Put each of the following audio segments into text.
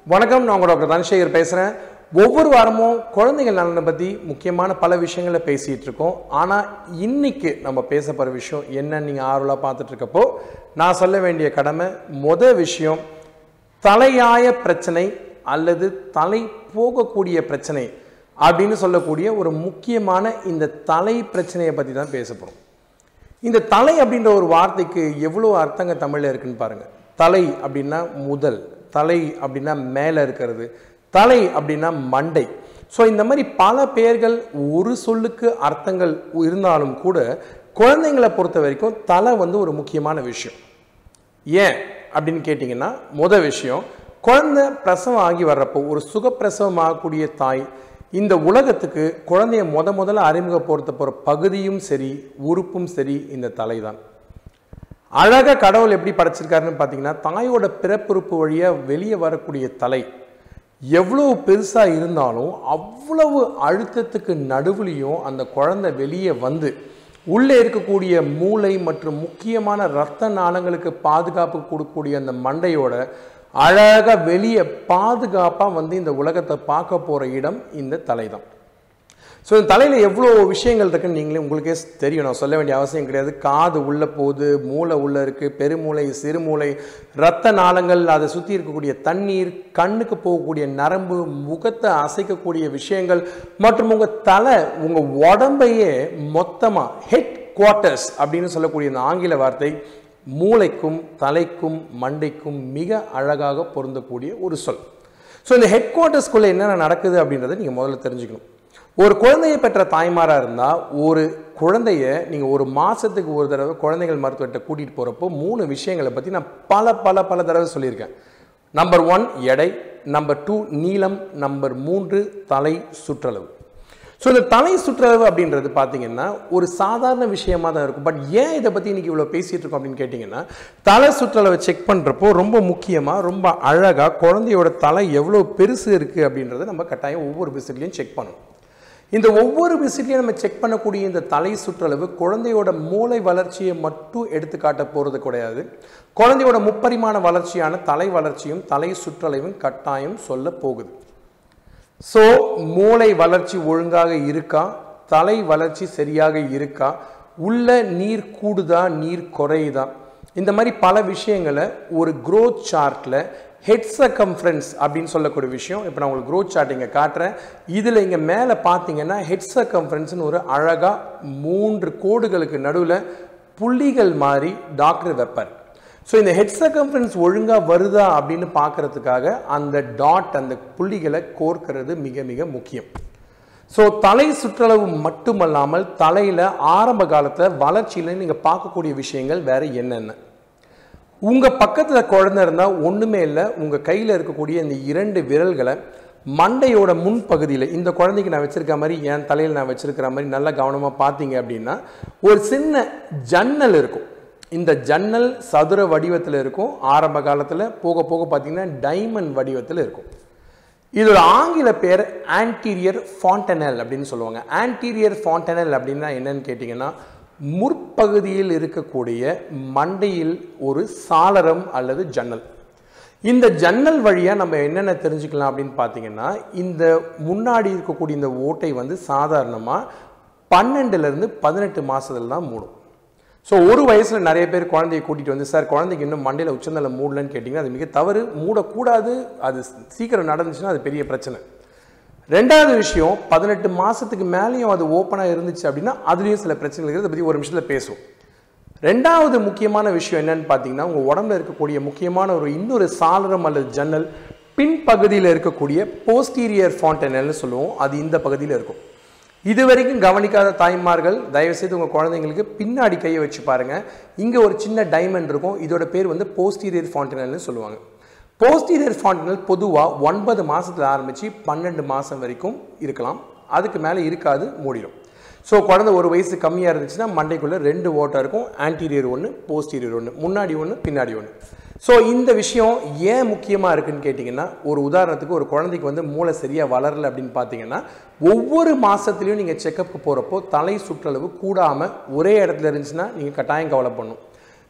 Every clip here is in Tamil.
வணக்கம் நான் உங்க டாக்டர் தனசேகர் பேசுகிறேன் ஒவ்வொரு வாரமும் குழந்தைகள் நலனை பற்றி முக்கியமான பல விஷயங்களை பேசிகிட்டு இருக்கோம் ஆனால் இன்னைக்கு நம்ம பேச போகிற விஷயம் என்னன்னு நீங்கள் ஆர்வலாக பார்த்துட்டு இருக்கப்போ நான் சொல்ல வேண்டிய கடமை முத விஷயம் தலையாய பிரச்சனை அல்லது தலை போகக்கூடிய பிரச்சனை அப்படின்னு சொல்லக்கூடிய ஒரு முக்கியமான இந்த தலை பிரச்சனையை பற்றி தான் பேச போகிறோம் இந்த தலை அப்படின்ற ஒரு வார்த்தைக்கு எவ்வளோ அர்த்தங்க தமிழில் இருக்குன்னு பாருங்க தலை அப்படின்னா முதல் தலை அப்படின்னா மேலே இருக்கிறது தலை அப்படின்னா மண்டை ஸோ இந்த மாதிரி பல பெயர்கள் ஒரு சொல்லுக்கு அர்த்தங்கள் இருந்தாலும் கூட குழந்தைங்களை பொறுத்த வரைக்கும் தலை வந்து ஒரு முக்கியமான விஷயம் ஏன் அப்படின்னு கேட்டிங்கன்னா முத விஷயம் குழந்தை பிரசவம் ஆகி வர்றப்போ ஒரு சுகப்பிரசவம் ஆகக்கூடிய தாய் இந்த உலகத்துக்கு குழந்தைய முத முதல்ல அறிமுகப்படுத்த போகிற பகுதியும் சரி உறுப்பும் சரி இந்த தலை தான் அழகா கடவுள் எப்படி படைச்சிருக்காருன்னு பார்த்தீங்கன்னா தாயோட பிறப்புறுப்பு வழியாக வெளியே வரக்கூடிய தலை எவ்வளவு பெருசாக இருந்தாலும் அவ்வளவு அழுத்தத்துக்கு நடுவுலையும் அந்த குழந்தை வெளியே வந்து உள்ளே இருக்கக்கூடிய மூளை மற்றும் முக்கியமான இரத்த நாளங்களுக்கு பாதுகாப்பு கொடுக்கக்கூடிய அந்த மண்டையோட அழகாக வெளியே பாதுகாப்பாக வந்து இந்த உலகத்தை பார்க்க போகிற இடம் இந்த தலை தான் ஸோ இந்த தலையில் எவ்வளோ விஷயங்கள் இருக்குன்னு நீங்களே உங்களுக்கே தெரியும் நான் சொல்ல வேண்டிய அவசியம் கிடையாது காது உள்ளே போகுது மூளை உள்ளே இருக்குது பெருமூளை சிறுமூளை இரத்த நாளங்கள் அதை சுற்றி இருக்கக்கூடிய தண்ணீர் கண்ணுக்கு போகக்கூடிய நரம்பு முகத்தை அசைக்கக்கூடிய விஷயங்கள் மற்றும் உங்கள் தலை உங்கள் உடம்பையே மொத்தமாக ஹெட் குவார்ட்டர்ஸ் அப்படின்னு சொல்லக்கூடிய இந்த ஆங்கில வார்த்தை மூளைக்கும் தலைக்கும் மண்டைக்கும் மிக அழகாக பொருந்தக்கூடிய ஒரு சொல் ஸோ இந்த ஹெட் குவார்ட்டர்ஸ்குள்ளே என்னென்ன நடக்குது அப்படின்றத நீங்கள் முதல்ல தெரிஞ்சுக்கணும் ஒரு குழந்தையை பெற்ற தாய்மாராக இருந்தால் ஒரு குழந்தைய நீங்கள் ஒரு மாதத்துக்கு ஒரு தடவை குழந்தைகள் மருத்துவர்கிட்ட கூட்டிகிட்டு போகிறப்போ மூணு விஷயங்களை பற்றி நான் பல பல பல தடவை சொல்லியிருக்கேன் நம்பர் ஒன் எடை நம்பர் டூ நீளம் நம்பர் மூன்று தலை சுற்றளவு ஸோ இந்த தலை சுற்றளவு அப்படின்றது பார்த்தீங்கன்னா ஒரு சாதாரண விஷயமா தான் இருக்கும் பட் ஏன் இதை பற்றி இன்னைக்கு இவ்வளோ பேசிகிட்டு இருக்கோம் அப்படின்னு கேட்டிங்கன்னா தலை சுற்றளவை செக் பண்ணுறப்போ ரொம்ப முக்கியமாக ரொம்ப அழகாக குழந்தையோட தலை எவ்வளோ பெருசு இருக்குது அப்படின்றத நம்ம கட்டாயம் ஒவ்வொரு விசிட்லையும் செக் பண்ணணும் இந்த ஒவ்வொரு விசிட்லையும் நம்ம செக் பண்ணக்கூடிய இந்த தலை சுற்றளவு குழந்தையோட மூளை வளர்ச்சியை மட்டும் எடுத்து காட்ட போகிறது கிடையாது குழந்தையோட முப்பரிமாண வளர்ச்சியான தலை வளர்ச்சியும் தலை சுற்றளவும் கட்டாயம் சொல்ல போகுது ஸோ மூளை வளர்ச்சி ஒழுங்காக இருக்கா தலை வளர்ச்சி சரியாக இருக்கா உள்ள நீர் கூடுதா நீர் குறையுதா இந்த மாதிரி பல விஷயங்களை ஒரு growth சார்ட்டில் ஹெட் சர்க்கம்ஃபரன்ஸ் அப்படின்னு சொல்லக்கூடிய விஷயம் இப்போ நான் உங்களுக்கு growth சார்ட் இங்கே காட்டுறேன் இதில் இங்கே மேலே பார்த்தீங்கன்னா ஹெட் சர்க்கம்ஃபரன்ஸ்னு ஒரு அழகாக மூன்று கோடுகளுக்கு நடுவில் புள்ளிகள் மாதிரி டாக்டர் வைப்பார் ஸோ இந்த ஹெட் சர்க்கம்ஃபரன்ஸ் ஒழுங்காக வருதா அப்படின்னு பார்க்கறதுக்காக அந்த டாட் அந்த புள்ளிகளை கோர்க்கிறது மிக மிக முக்கியம் ஸோ தலை சுற்றளவு மட்டுமல்லாமல் தலையில் ஆரம்ப காலத்தில் வளர்ச்சியில் நீங்கள் பார்க்கக்கூடிய விஷயங்கள் வேற என்னென்ன உங்கள் பக்கத்தில் குழந்தை இருந்தால் ஒன்றுமே இல்லை உங்கள் கையில் இருக்கக்கூடிய இந்த இரண்டு விரல்களை மண்டையோட முன்பகுதியில் இந்த குழந்தைக்கு நான் வச்சிருக்க மாதிரி என் தலையில் நான் வச்சிருக்கிற மாதிரி நல்லா கவனமாக பார்த்தீங்க அப்படின்னா ஒரு சின்ன ஜன்னல் இருக்கும் இந்த ஜன்னல் சதுர வடிவத்தில் இருக்கும் ஆரம்ப காலத்தில் போக போக பார்த்தீங்கன்னா டைமண்ட் வடிவத்தில் இருக்கும் இதோட ஆங்கில பேர் ஆன்டீரியர் ஃபாண்டனல் அப்படின்னு சொல்லுவாங்க ஆன்டீரியர் ஃபாண்டனல் அப்படின்னா என்னன்னு கேட்டிங்கன்னா முற்பகுதியில் இருக்கக்கூடிய மண்டையில் ஒரு சாளரம் அல்லது ஜன்னல் இந்த ஜன்னல் வழியாக நம்ம என்னென்ன தெரிஞ்சுக்கலாம் அப்படின்னு பார்த்தீங்கன்னா இந்த முன்னாடி இருக்கக்கூடிய இந்த ஓட்டை வந்து சாதாரணமாக பன்னெண்டுலேருந்து பதினெட்டு மாதத்துல தான் மூடும் ஸோ ஒரு வயசில் நிறைய பேர் குழந்தைய கூட்டிகிட்டு வந்து சார் குழந்தைக்கு இன்னும் மண்டையில் உச்சந்தலை மூடலன்னு கேட்டிங்கன்னா அது மிக தவறு மூடக்கூடாது அது சீக்கிரம் நடந்துச்சுன்னா அது பெரிய பிரச்சனை ரெண்டாவது விஷயம் பதினெட்டு மாதத்துக்கு மேலேயும் அது ஓப்பனாக இருந்துச்சு அப்படின்னா அதுலேயும் சில பிரச்சனைகள் இருக்குது அதை பற்றி ஒரு நிமிஷத்தில் பேசுவோம் ரெண்டாவது முக்கியமான விஷயம் என்னன்னு பார்த்தீங்கன்னா உங்கள் உடம்புல இருக்கக்கூடிய முக்கியமான ஒரு இன்னொரு சாளரம் அல்லது ஜன்னல் பின்பகுதியில் இருக்கக்கூடிய போஸ்டீரியர் ஃபாண்டனல்னு சொல்லுவோம் அது இந்த பகுதியில் இருக்கும் இது வரைக்கும் கவனிக்காத தாய்மார்கள் தயவுசெய்து உங்கள் குழந்தைங்களுக்கு பின்னாடி கையை வச்சு பாருங்கள் இங்கே ஒரு சின்ன டைமண்ட் இருக்கும் இதோட பேர் வந்து போஸ்டீரியர் ஃபாண்டனல்னு சொல்லுவாங்க போஸ்டீரியர் ஃபாண்டனல் பொதுவாக ஒன்பது மாதத்தில் ஆரம்பித்து பன்னெண்டு மாதம் வரைக்கும் இருக்கலாம் அதுக்கு மேலே இருக்காது மூடிடும் ஸோ குழந்தை ஒரு வயசு கம்மியாக இருந்துச்சுன்னா மண்டைக்குள்ளே ரெண்டு ஓட்டம் இருக்கும் ஆன்டீரியர் ஒன்று போஸ்டீரியர் ஒன்று முன்னாடி ஒன்று பின்னாடி ஒன்று ஸோ இந்த விஷயம் ஏன் முக்கியமாக இருக்குன்னு கேட்டிங்கன்னா ஒரு உதாரணத்துக்கு ஒரு குழந்தைக்கு வந்து மூளை சரியாக வளரல அப்படின்னு பார்த்தீங்கன்னா ஒவ்வொரு மாதத்துலையும் நீங்கள் செக்கப்புக்கு போகிறப்போ தலை சுற்றளவு கூடாமல் ஒரே இடத்துல இருந்துச்சுன்னா நீங்கள் கட்டாயம் கவலை பண்ணும்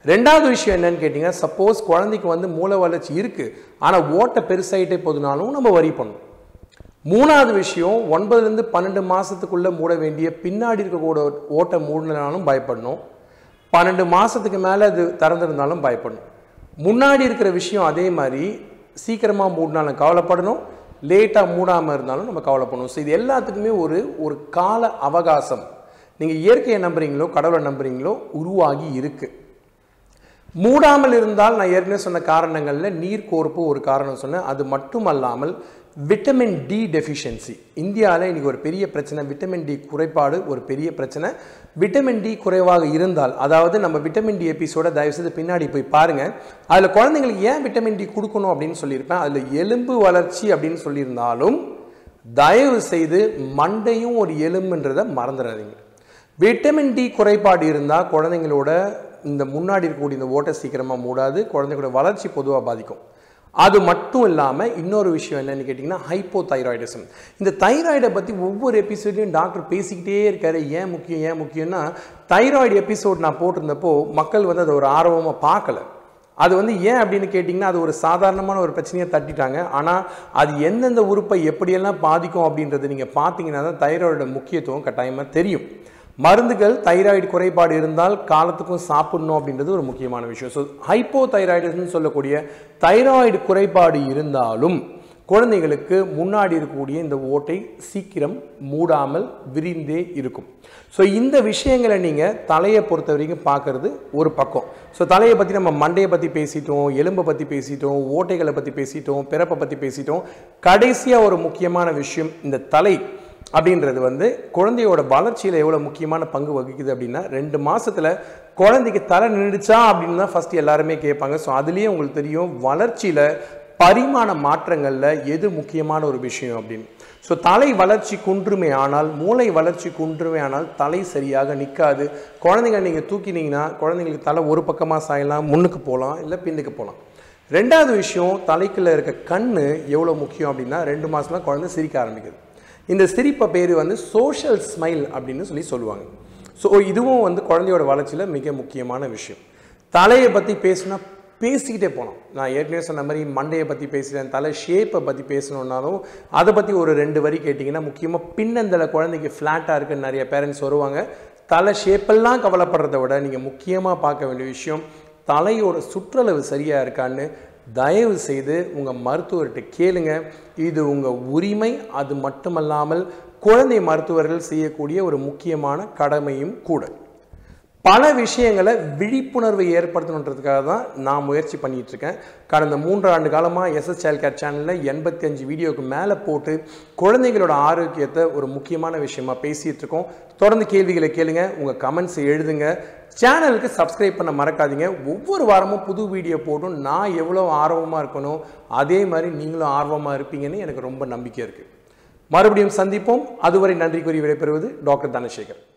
ரெண்டாவது விஷயம் என்னன்னு கேட்டிங்கன்னா சப்போஸ் குழந்தைக்கு வந்து மூளை வளர்ச்சி இருக்குது ஆனால் ஓட்டை பெருசாயிட்டே போதுனாலும் நம்ம வரி பண்ணணும் மூணாவது விஷயம் ஒன்பதுலேருந்து பன்னெண்டு மாதத்துக்குள்ளே மூட வேண்டிய பின்னாடி இருக்கக்கூட ஓட்டை மூடினாலும் பயப்படணும் பன்னெண்டு மாதத்துக்கு மேலே அது திறந்திருந்தாலும் பயப்படணும் முன்னாடி இருக்கிற விஷயம் அதே மாதிரி சீக்கிரமாக மூடினாலும் கவலைப்படணும் லேட்டாக மூடாமல் இருந்தாலும் நம்ம கவலைப்படணும் ஸோ இது எல்லாத்துக்குமே ஒரு ஒரு கால அவகாசம் நீங்கள் இயற்கையை நம்புறீங்களோ கடவுளை நம்புறீங்களோ உருவாகி இருக்குது மூடாமல் இருந்தால் நான் ஏற்கனவே சொன்ன காரணங்களில் நீர் கோர்ப்பு ஒரு காரணம் சொன்னேன் அது மட்டுமல்லாமல் விட்டமின் டி டெஃபிஷியன்சி இந்தியாவில் இன்னைக்கு ஒரு பெரிய பிரச்சனை விட்டமின் டி குறைபாடு ஒரு பெரிய பிரச்சனை விட்டமின் டி குறைவாக இருந்தால் அதாவது நம்ம விட்டமின் டி எபிசோட தயவுசெய்து பின்னாடி போய் பாருங்கள் அதில் குழந்தைங்களுக்கு ஏன் விட்டமின் டி கொடுக்கணும் அப்படின்னு சொல்லியிருப்பேன் அதில் எலும்பு வளர்ச்சி அப்படின்னு சொல்லியிருந்தாலும் தயவு செய்து மண்டையும் ஒரு எலும்புன்றதை மறந்துடாதீங்க விட்டமின் டி குறைபாடு இருந்தால் குழந்தைங்களோட இந்த முன்னாடி இருக்கக்கூடிய இந்த ஓட்டை சீக்கிரமாக மூடாது குழந்தைங்களோட வளர்ச்சி பொதுவாக பாதிக்கும் அது மட்டும் இல்லாமல் இன்னொரு விஷயம் என்னன்னு கேட்டிங்கன்னா ஹைப்போ தைராய்டிசம் இந்த தைராய்டை பற்றி ஒவ்வொரு எபிசோட்லையும் டாக்டர் பேசிக்கிட்டே இருக்காரு ஏன் முக்கியம் ஏன் முக்கியம்னா தைராய்டு எபிசோட் நான் போட்டிருந்தப்போ மக்கள் வந்து அதை ஒரு ஆர்வமாக பார்க்கல அது வந்து ஏன் அப்படின்னு கேட்டிங்கன்னா அது ஒரு சாதாரணமான ஒரு பிரச்சனையை தட்டிட்டாங்க ஆனால் அது எந்தெந்த உறுப்பை எப்படியெல்லாம் பாதிக்கும் அப்படின்றது நீங்கள் பார்த்தீங்கன்னா தான் தைராய்டோட முக்கியத்துவம் கட்டாயமாக தெரியும் மருந்துகள் தைராய்டு குறைபாடு இருந்தால் காலத்துக்கும் சாப்பிடணும் அப்படின்றது ஒரு முக்கியமான விஷயம் ஸோ ஹைப்போ தைராய்டுன்னு சொல்லக்கூடிய தைராய்டு குறைபாடு இருந்தாலும் குழந்தைகளுக்கு முன்னாடி இருக்கக்கூடிய இந்த ஓட்டை சீக்கிரம் மூடாமல் விரிந்தே இருக்கும் ஸோ இந்த விஷயங்களை நீங்கள் தலையை பொறுத்த வரைக்கும் பார்க்கறது ஒரு பக்கம் ஸோ தலையை பற்றி நம்ம மண்டையை பற்றி பேசிட்டோம் எலும்பை பற்றி பேசிட்டோம் ஓட்டைகளை பற்றி பேசிட்டோம் பிறப்பை பற்றி பேசிட்டோம் கடைசியாக ஒரு முக்கியமான விஷயம் இந்த தலை அப்படின்றது வந்து குழந்தையோட வளர்ச்சியில் எவ்வளோ முக்கியமான பங்கு வகிக்குது அப்படின்னா ரெண்டு மாசத்துல குழந்தைக்கு தலை நின்றுச்சா அப்படின்னு தான் ஃபர்ஸ்ட் எல்லாருமே கேட்பாங்க ஸோ அதுலேயே உங்களுக்கு தெரியும் வளர்ச்சியில் பரிமாண மாற்றங்களில் எது முக்கியமான ஒரு விஷயம் அப்படின்னு ஸோ தலை வளர்ச்சி குன்றுமே ஆனால் மூளை வளர்ச்சி குன்றுமே ஆனால் தலை சரியாக நிற்காது குழந்தைங்க நீங்கள் தூக்கினீங்கன்னா குழந்தைங்களுக்கு தலை ஒரு பக்கமாக சாயலாம் முன்னுக்கு போகலாம் இல்லை பின்னுக்கு போகலாம் ரெண்டாவது விஷயம் தலைக்குள்ள இருக்க கண்ணு எவ்வளோ முக்கியம் அப்படின்னா ரெண்டு மாசத்துல குழந்தை சிரிக்க ஆரம்பிக்குது இந்த சிரிப்பை பேர் வந்து சோஷியல் ஸ்மைல் அப்படின்னு சொல்லி சொல்லுவாங்க ஸோ இதுவும் வந்து குழந்தையோட வளர்ச்சியில் மிக முக்கியமான விஷயம் தலையை பற்றி பேசுனா பேசிக்கிட்டே போகலாம் நான் ஏற்கனவே சொன்ன மாதிரி மண்டையை பற்றி பேசுகிறேன் தலை ஷேப்பை பற்றி பேசணுன்னாலும் அதை பற்றி ஒரு ரெண்டு வரி கேட்டிங்கன்னா முக்கியமாக பின்னந்தலை குழந்தைக்கு ஃப்ளாட்டாக இருக்குன்னு நிறைய பேரண்ட்ஸ் வருவாங்க தலை ஷேப்பெல்லாம் கவலைப்படுறத விட நீங்கள் முக்கியமாக பார்க்க வேண்டிய விஷயம் தலையோட சுற்றளவு சரியாக இருக்கான்னு தயவு செய்து உங்கள் மருத்துவர்கிட்ட கேளுங்க இது உங்கள் உரிமை அது மட்டுமல்லாமல் குழந்தை மருத்துவர்கள் செய்யக்கூடிய ஒரு முக்கியமான கடமையும் கூட பல விஷயங்களை விழிப்புணர்வை ஏற்படுத்தணுன்றதுக்காக தான் நான் முயற்சி பண்ணிட்டு இருக்கேன் கடந்த மூன்று ஆண்டு காலமாக எஸ்எஸ் சைல்ட் கேர் சேனலில் எண்பத்தி அஞ்சு வீடியோக்கு மேலே போட்டு குழந்தைகளோட ஆரோக்கியத்தை ஒரு முக்கியமான விஷயமா பேசிட்டு இருக்கோம் தொடர்ந்து கேள்விகளை கேளுங்க உங்கள் கமெண்ட்ஸ் எழுதுங்க சேனலுக்கு சப்ஸ்கிரைப் பண்ண மறக்காதீங்க ஒவ்வொரு வாரமும் புது வீடியோ போட்டும் நான் எவ்வளோ ஆர்வமாக இருக்கணும் அதே மாதிரி நீங்களும் ஆர்வமாக இருப்பீங்கன்னு எனக்கு ரொம்ப நம்பிக்கை இருக்குது மறுபடியும் சந்திப்போம் அதுவரை நன்றி கூறி விடைபெறுவது டாக்டர் தனசேகர்